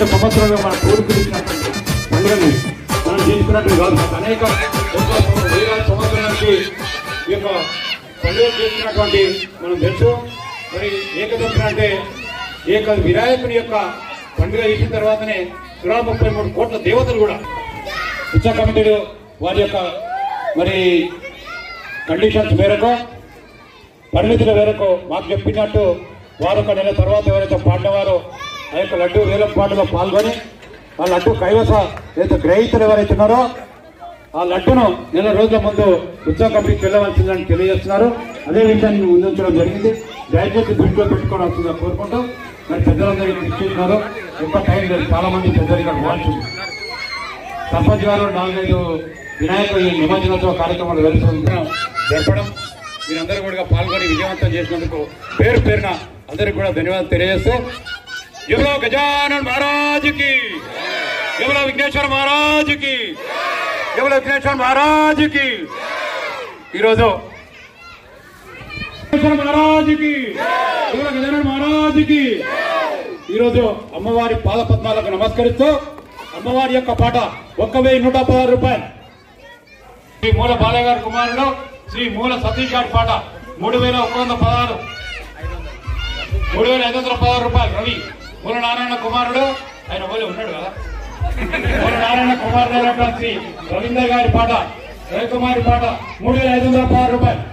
అనేక సంవత్సరాలుగా మన పూర్వీకులు ఇచ్చినటువంటి పండుగని మనం చేసుకున్నట్టు కాదు అనేక ఎన్నో సంవ- వేలాది సంవత్సరాలకి ఈ యొక్క పండుగ చేసుకున్నటువంటి మనం తెలుసు మరి ఏకదంత్ర అంటే ఏక వినాయకుని యొక్క పండుగ చేసిన తర్వాతనే సురా ముప్పై మూడు కోట్ల దేవతలు కూడా ఉత్సవ కమిటీలు వారి యొక్క మరి కండిషన్స్ మేరకు పరిమితుల మేరకు మాకు చెప్పినట్టు వారు ఒక నెల తర్వాత ఎవరైతే పాడినవారో ఆ యొక్క లడ్డు వేలం పాటలో పాల్గొని ఆ లడ్డు కైవస ఏదైతే గ్రహీతలు ఎవరైతే ఉన్నారో ఆ లడ్డును నెల రోజుల ముందు ఉత్సవ కమిటీకి వెళ్ళవలసిందని తెలియజేస్తున్నారు అదే విషయాన్ని ముందుంచడం జరిగింది దయచేసి దృష్టిలో పెట్టుకోవాల్సిందిగా కోరుకుంటూ మరి పెద్దలందరూ ఇక్కడ ఇచ్చేసినారు ఎక్కువ టైం లేదు చాలా మంది పెద్దలు ఇక్కడ పోవాల్సింది సర్పంచ్ గారు నాలుగైదు వినాయక ఈ నిమజ్జనోత్సవ కార్యక్రమాలు జరుపుకుంటున్నాం జరపడం మీరందరూ కూడా పాల్గొని విజయవంతం చేసినందుకు పేరు పేరున అందరికి కూడా ధన్యవాదాలు తెలియజేస్తూ ఎవరో గజానన్ మహారాజుకి ఎవరో విఘ్నేశ్వర మహారాజుకి ఎవరో విఘ్నేశ్వర మహారాజుకి ఈరోజు విఘ్నేశ్వర మహారాజుకి ఎవరో గజానన్ మహారాజుకి ఈరోజు అమ్మవారి పాద పద్మాలకు నమస్కరిస్తూ అమ్మవారి యొక్క పాట ఒక్క వెయ్యి నూట పదహారు రూపాయలు శ్రీ మూల బాలయ్య గారి కుమారుడు శ్రీ మూల సతీష్ గారి పాట మూడు వేల ఒక వంద పదహారు మూడు వేల ఐదు వందల పదహారు రూపాయలు రవి మూల నారాయణ కుమారుడు ఆయన పోలే ఉన్నాడు కదా మూల నారాయణ కుమారుడు అయినటువంటి శ్రీ రవీందర్ గారి పాట రవికుమారి పాట మూడు వేల ఐదు వందల పదహారు రూపాయలు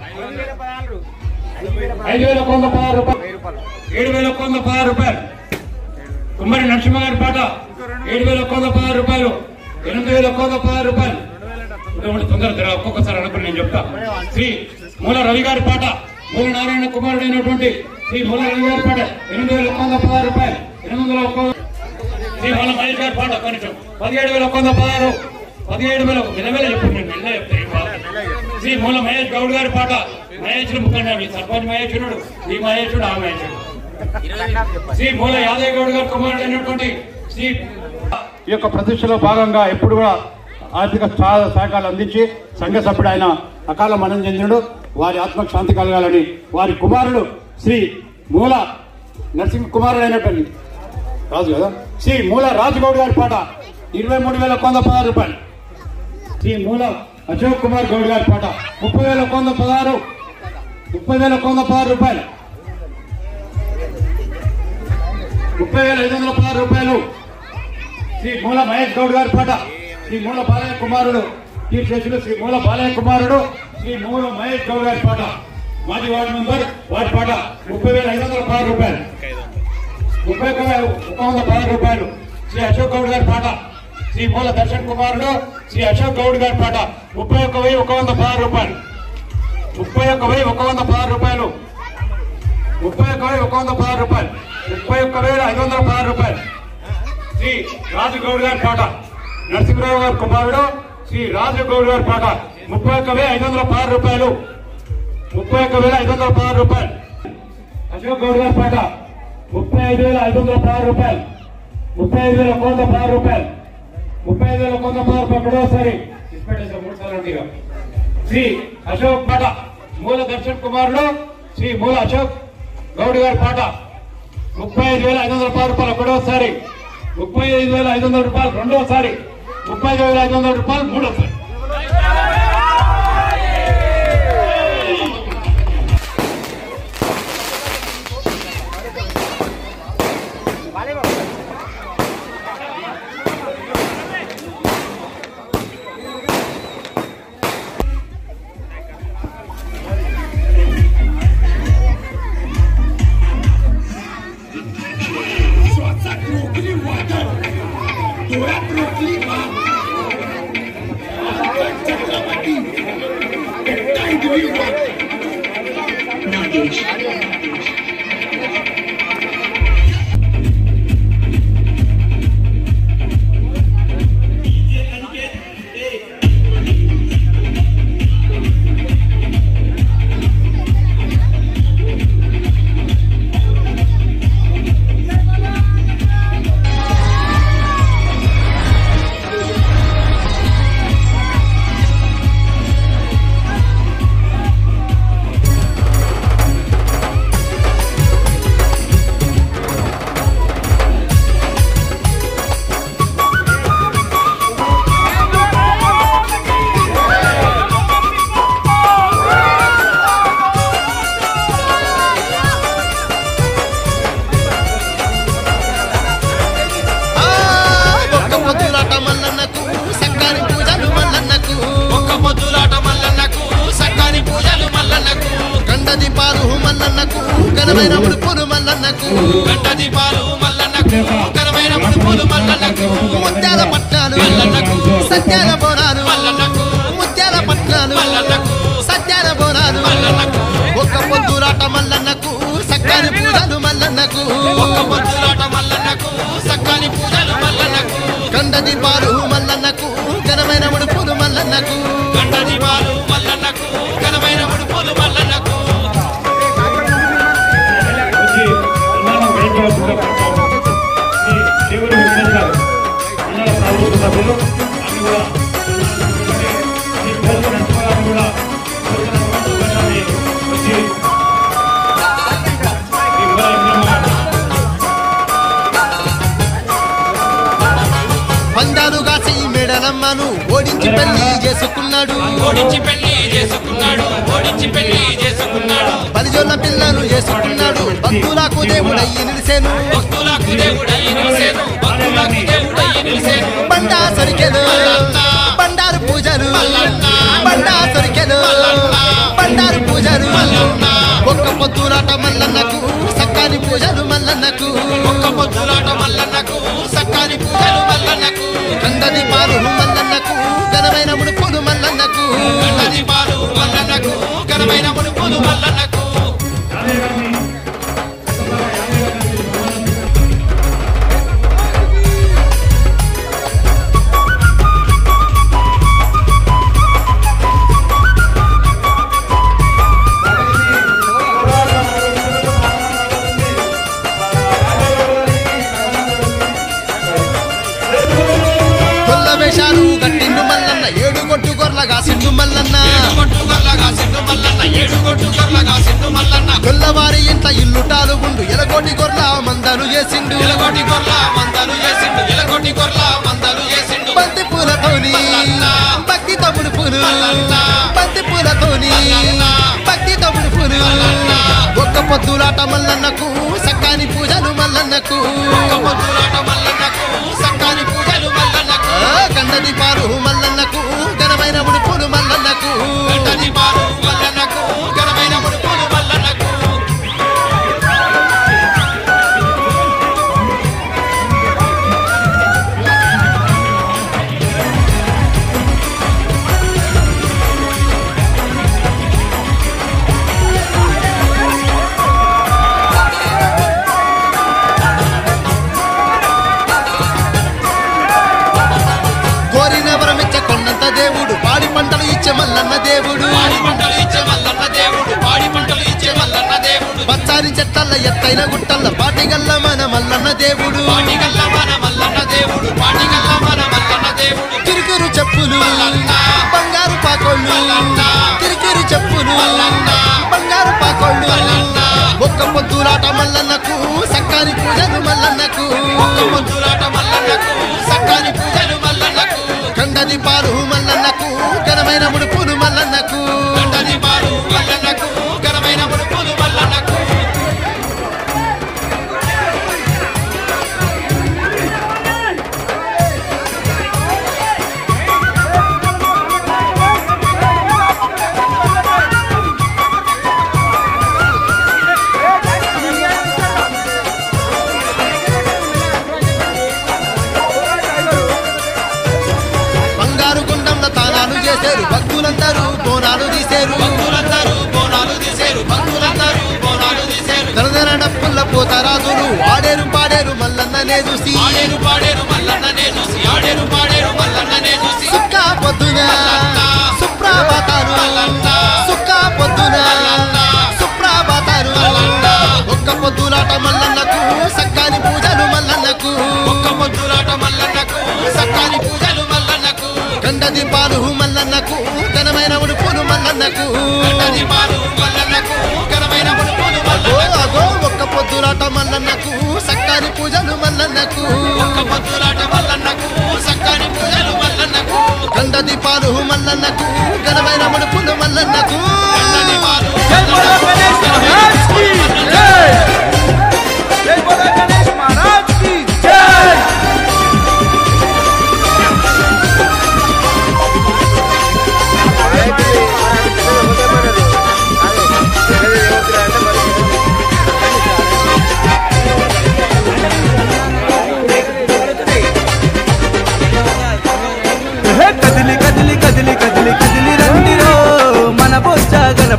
ఐదు వేల ఒక వంద పదహారు రూపాయలు ఏడు వేల ఒక వంద పదహారు రూపాయలు కుమ్మరి నరసింహ గారి పాట ఏడు వేల ఒక వంద పదహారు రూపాయలు ఎనిమిది వేల ఒక వంద పదహారు రూపాయలు ఇటువంటి తొందర ధర ఒక్కొక్కసారి అనుకుని నేను చెప్తా శ్రీ మూల రవి గారి పాట మూల నారాయణ కుమారుడైనటువంటి శ్రీ మూల రవి గారి పాట ఎనిమిది వేల ఒక వంద పదహారు రూపాయలు ఎనిమిది వందల ఒక్క శ్రీ మూల మహేష్ గారి పాట కొంచెం పదిహేడు వేల ఒక వంద పదహారు పదిహేడు వేల మెల్లమెల్ల చెప్పండి నేను మెల్ల చెప్తా ఏం బాధ. శ్రీ మూల మహేష్ గౌడ్ గారి పాట మహేషుడు ముఖండి మీ సర్పంచ్ మహేశ్వరుడు ఈ మహేశ్వరుడు ఆ మహేశ్వరుడు శ్రీ మూల యాదయ్య గౌడ్ గారు కుమారుడు అయినటువంటి శ్రీ ఈ యొక్క ప్రతిష్టలో భాగంగా ఎప్పుడు కూడా ఆర్థిక సహ- సహకారాలు అందించి సంఘ సభ్యుడు ఆయన అకాల మరణం చెందినడు వారి ఆత్మకు శాంతి కలగాలని వారి కుమారుడు శ్రీ మూల నరసింహ కుమారుడు అయినటువంటి రాజు కదా శ్రీ మూల రాజుగౌడ్ గారి పాట ఇరవై మూడు వేల వంద పదహారు రూపాయలు శ్రీ మూల అశోక్ కుమార్ గౌడ్ గారి పాట ముప్పై వేల వంద పదహారు ముప్పై వేల వంద పదహారు రూపాయలు ముప్పై వేల ఐదు వందల పదహారు రూపాయలు శ్రీ మూల మహేష్ గౌడ్ గారి పాట శ్రీ మూల బాలయ్య కుమారుడు చీఫ్ జస్టిస్ శ్రీ మూల బాలయ్య కుమారుడు శ్రీ మూల మహేష్ గౌడ్ గారి పాట మాజీ వార్డు మెంబర్ వారి పాట ముప్పై వేల ఐదు వందల పదహారు రూపాయలు ముప్పై ఒక వేల ఒక వంద పదహారు రూపాయలు శ్రీ అశోక్ గౌడ్ గారి పాట శ్రీ మూల దర్శన్ కుమారుడు శ్రీ అశోక్ గౌడ్ గారి పాట ముప్పై ఒక్క వెయ్యి ఒక వంద పదహారు రూపాయలు ముప్పై ఒక్క వెయ్యి ఒక వంద పదహారు రూపాయలు ముప్పై ఒక్క వెయ్యి ఒక వంద పదహారు రూపాయలు ముప్పై ఒక్క వేల ఐదు వందల పదహారు రూపాయలు శ్రీ రాజు గౌడ్ గారి పాట నరసింహరావు గారి కుమారుడు శ్రీ రాజు గౌడ్ గారి పాట ముప్పై ఒక్క వేల ఐదు వందల పదహారు రూపాయలు ముప్పై ఒక్క వేల ఐదు వందల పదహారు రూపాయలు అశోక్ గౌడ్ గారి పాట ముప్పై ఐదు వేల ఐదు వందల పదహారు రూపాయలు ముప్పై ఐదు వేల ఒక వంద పదహారు రూపాయలు ముప్పై ఐదు వేల ఒక వంద పదహారు రూపాయలు ఒకటోసారి ఇచ్చిపెట్టేసారు మూడు సార్లు అంటే ఇక. శ్రీ అశోక్ పాట మూల దర్శన్ కుమారుడు శ్రీ మూల అశోక్ గౌడ్ గారి పాట ముప్పై ఐదు వేల ఐదు వందల పది రూపాయలు ఒకటోసారి ముప్పై ఐదు వేల ఐదు వందల రూపాయలు రెండోసారి ముప్పై ఐదు వేల ఐదు వందల రూపాయలు మూడోసారి ఘనమైన ముడుపులు మల్లన్నకు గంట దీపాలు మల్లన్నకు ఘనమైన ముడుపులు మల్లన్నకు ముత్యాల పట్నాలు మల్లన్నకు సత్యాల బోనాలు మల్లన్నకు ముత్యాల పట్నాలు మల్లన్నకు సత్యాల బోనాలు మల్లన్నకు ఒక్క పొద్దురాట మల్లన్నకు సక్కని పూజలు మల్లన్నకు ఒక్క పొద్దులాట మల్లన్నకు సక్కని పూజలు మల్లన్నకు గండ దీపాలు మల్లన్నకు ఘనమైన ముడుపులు మల్లన్నకు గంట దీపాలు మల్లన్నకు ఘనమైన ముడుపులు మల్లన్నకు వచ్చి అన్నారం వెంకట సుందరరావు ఈ దేవుడు విమర్శించారు అన్నాల ప్రభుత్వ సభ్యులు ఆమె కూడా ఈ భోజన నరసింహారావు కూడా భోజన సంబంధాన్ని వచ్చి ఈ వివరాలన్నీ పందాలు కాసి మెడలమ్మను ఓడించి పెళ్లి చేసుకున్నాడు ఓడించి పెళ్లి చేసుకున్నాడు ఓడించి పెళ్లి చేసుకున్నాడు బలిజోళ్ళ పిల్లలు చేసుకున్నాడు భక్తులకు దేవుడయ్యి నిలిసేను భక్తులకు దేవుడయ్యి నిలిసేను భక్తులకు దేవుడయ్యి నిలిసేను బండా సరికెలు బండారు పూజలు బండా సరికెలు బండారు పూజలు ఒక్క పొద్దులాట మల్లన్నకు సక్కాని పూజలు మల్లన్నకు ఒక్క పొద్దులాట మల్లన్నకు సక్కాని పూజలు మల్లన్నకు కందని పాలు మల్లన్నకు ఘనమైన ముడుపులు మల్లన్నకు గంట దీపాలు మల్లన్నకు ఘనమైన ముడుపులు మల్లన్నకు కొల్ల వేషాలు గట్టిండు మల్లన్న ఏడు కొట్టు గొర్లగా సిండు మల్లన్న కొట్టు గొల్లగా సిట్టు మల్లన్న ఏడు కొట్టు గొల్లగా సిట్టు మల్లన్న కొల్లవారి ఇంట ఇల్లు టాలుగుండు ఎలగొట్టి గొర్ల మందలు చేసిండు ఎలగొట్టి గొర్ల మందలు చేసిండు ఎలగొట్టి గొర్ల మందలు చేసిండు బంతి పూలతోని భక్తి తమ్ముడు పూలు బంతి పూలతోని భక్తి తమ్ముడు పూలు ఒక్క పొద్దులాట మల్లన్నకు సక్కాని పూజలు మల్లన్నకు ఒక్క పొద్దులాట మల్లన్నకు సక్కాని పూజలు మల్లన్నకు ఆ, కండది పారు మల్లన్నకు ఘనమైన ముడుపులు మల్లన్నకు గంట దీపాలు మల్లన్నకు ఘనమైన ముడుపులు మల్లన్నకు కోరిన వరమిచ్చ కొండంత దేవుడు పాడి పంటలు ఇచ్చే మల్లన్న దేవుడు పాడి పంటలు ఇచ్చే మల్లన్న దేవుడు పాడి పంటలు ఇచ్చే మల్లన్న దేవుడు పచ్చారి చెట్టల్ల ఎత్తైన గుట్టల్ల పాటిగల్ల మన మల్లన్న దేవుడు పాటిగల్ల మన మల్లన్న దేవుడు పాటిగల్ల మన మల్లన్న దేవుడు కిరికిరు చెప్పులు బంగారు పాకోళ్ళు కిరికిరు చెప్పులు బంగారు పాకోళ్ళు ఒక్క పొద్దులాట మల్లన్నకు సక్కాని పూజలు మల్లన్నకు ఒక్క పొద్దులాట మల్లన్నకు సక్కాని పూజలు మల్లన్నకు కండది పాలు మల్లన్నకు ఘనమైన ముడుపులు మల్లన్నకు గంట దీపాలు మల్లన్నకు ఘనమైన ముడుపులు మల్లన్నకు బంగారు గుండంలో తానాలు చేశారు భక్తులందరూ బోనాలు తీశారు భక్తులందరూ బోనాలు తీసేరు భక్తులందరూ బోనాలు తీసేరు తనదన డప్పుల పోతరాజులు ఆడేరు పాడేరు మల్లన్ననే చూసి ఆడేరు పాడేరు మల్లన్ననే చూసి ఆడేరు పాడేరు మల్లన్ననే చూసి సుక్క పొద్దున సుప్రభాతాలు సుక్క పొద్దున సుప్రభాతాలు ఒక్క పొద్దులాట మల్లన్నకు సక్కాని పూజలు మల్లన్నకు ఒక్క పొద్దులాట మల్లన్నకు సక్కాని పూజలు మల్లన్నకు గండ దీపాలు మల్లన్నకు ఘనమైన ఉడుపులు మల్లన్నకు గంట దీపాలు మల్లన్నకు ఘనమైన ముడుపులు అగో మల్లన్నకు అగో ఒక్క పొద్దులాట మల్లన్నకు సక్కాని పూజలు మల్లన్నకు ఒక్క పొద్దులాట మల్లన్నకు సక్కాని పూజలు మల్లన్నకు గండ దీపాలు మల్లన్నకు ఘనమైన ముడుపులు మల్లన్నకు గంట దీపాలు जय बोला गणेश महाराज की जय जय बोला गणेश महाराज की जय అదే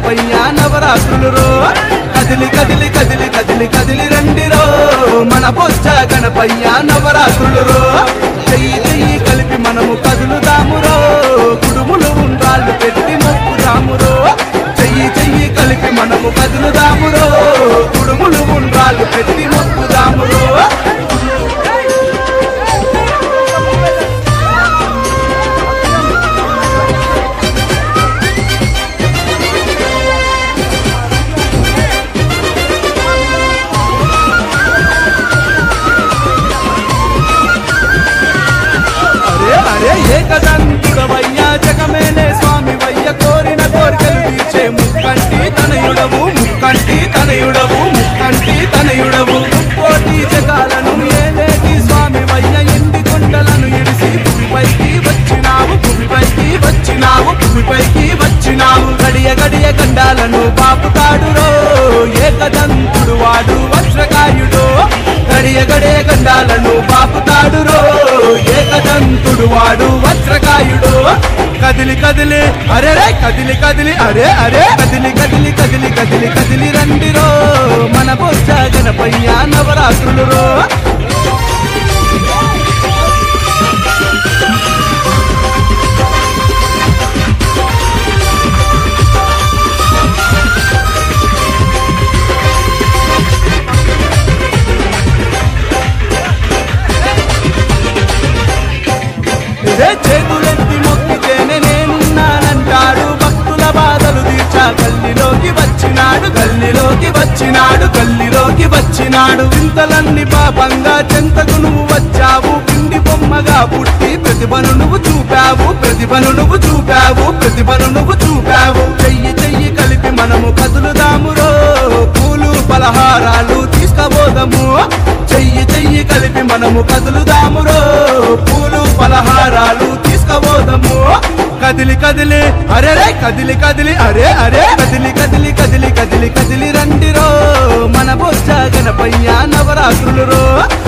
గణపయ్య నవరాత్రులు రో కదిలి కదిలి కదిలి కదిలి కదిలి రండిరో మన బొచ్చ గణపయ్య నవరాత్రులు రో చెయ్యి చెయ్యి కలిపి మనము కదులుదామురో కుడుములు ఉండ్రాళ్ళు పెట్టి మొక్కుదామురో చెయ్యి చెయ్యి కలిపి మనము కదులుదామురో కుడుములు ఉండ్రాళ్ళు పెట్టి మొక్కుదామురో అరే అరే ఏకదంతుడవయ్యా జగమేనే స్వామి వయ్య కోరిన కోరికలు తీర్చే ముక్కంటి తనయుడవు ముక్కంటి తనయుడవు ముక్కంటి తనయుడవు కోటి జగాలను ఏలేటి స్వామి వయ్య ఎండి కొండలను ఇడిసి భూమిపైకి వచ్చినావు భూమిపైకి వచ్చినావు భూమిపైకి వచ్చినావు గడియ గడియ గండాలను బాపుతాడురో ఏకదంతుడు వాడు వజ్రకాయుడు గడియ గడియ గండాలను బాపుతాడురో ఏకదంతుడు వాడు వజ్రకాయుడు కదిలి కదిలి అరే రే కదిలి కదిలి అరే అరే కదిలి కదిలి కదిలి కదిలి కదిలి రండిరో మన బొచ్చ గణపయ్య నవరాత్రులు రో ఇదే చేతులెత్తి మొక్కితేనే నేనున్నానంటాడు భక్తుల బాధలు తీర్చా గల్లిలోకి వచ్చినాడు గల్లిలోకి వచ్చినాడు గల్లిలోకి వచ్చినాడు వింతలన్నీ పాపంగా చెంతకు నువ్వు వచ్చావు పిండి బొమ్మగా పుట్టి ప్రతిభను నువ్వు చూపావు ప్రతిభను నువ్వు చూపావు ప్రతిభను నువ్వు చూపావు చెయ్యి చెయ్యి కలిపి మనము కదులుదామురో పూలు పలహారాలు తీసుకపోదాము చెయ్యి చెయ్యి కలిపి మనము కదులుదామురో పూలు పలహారాలు తీసుకపోదాము కదిలి కదిలి అరే రే కదిలి కదిలి అరే అరే కదిలి కదిలి కదిలి కదిలి కదిలి రండిరో మన బొచ్చ గణపయ్య నవరాత్రులు రో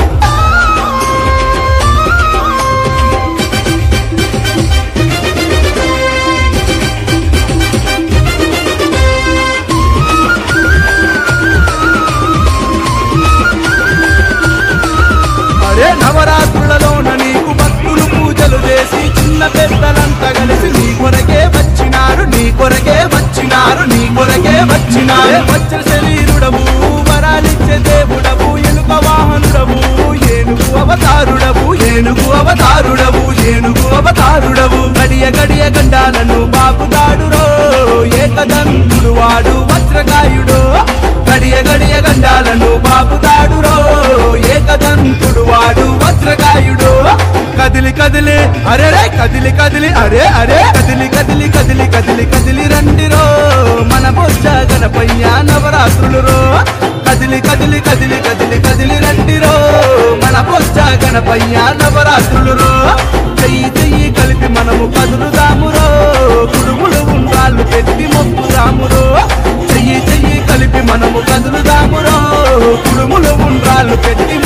అరే నవరాత్రులలోన నీకు భక్తులు పూజలు చేసి చిన్న పెద్దలంతా కలిసి నీ కొరకే వచ్చినారు నీ కొరకే వచ్చినారు నీ కొరకే వచ్చినారు వచ్చిన శరీరుడము వరాలిచ్చే దేవుడవు ఎలుక వాహనుడవు ఏనుగు అవతారుడవు ఏనుగు అవతారుడవు ఏనుగు అవతారుడవు గడియ గడియ గండాలను బాపుతాడురో ఏకదంతుడు వాడు వజ్రకాయుడు గడియ గడియ గండాలను బాపుతాడురో ఏకదంతుడు వాడు వజ్రకాయుడు కదిలి కదిలి అరే రే కదిలి కదిలి అరే అరే కదిలి కదిలి కదిలి కదిలి కదిలి రండిరో మన బొచ్చ గణపయ్య నవరాత్రులు రో కదిలి కదిలి కదిలి కదిలి కదిలి రండిరో మన బొచ్చ గణపయ్య నవరాత్రులు రో చెయ్యి చెయ్యి కలిపి మనము కదులుదామురో కుడుములు ఉండ్రాళ్ళు పెట్టి మొక్కుదామురో చెయ్యి చెయ్యి కలిపి మనము కదులుదామురో కుడుములు ఉండ్రాళ్ళు పెట్టి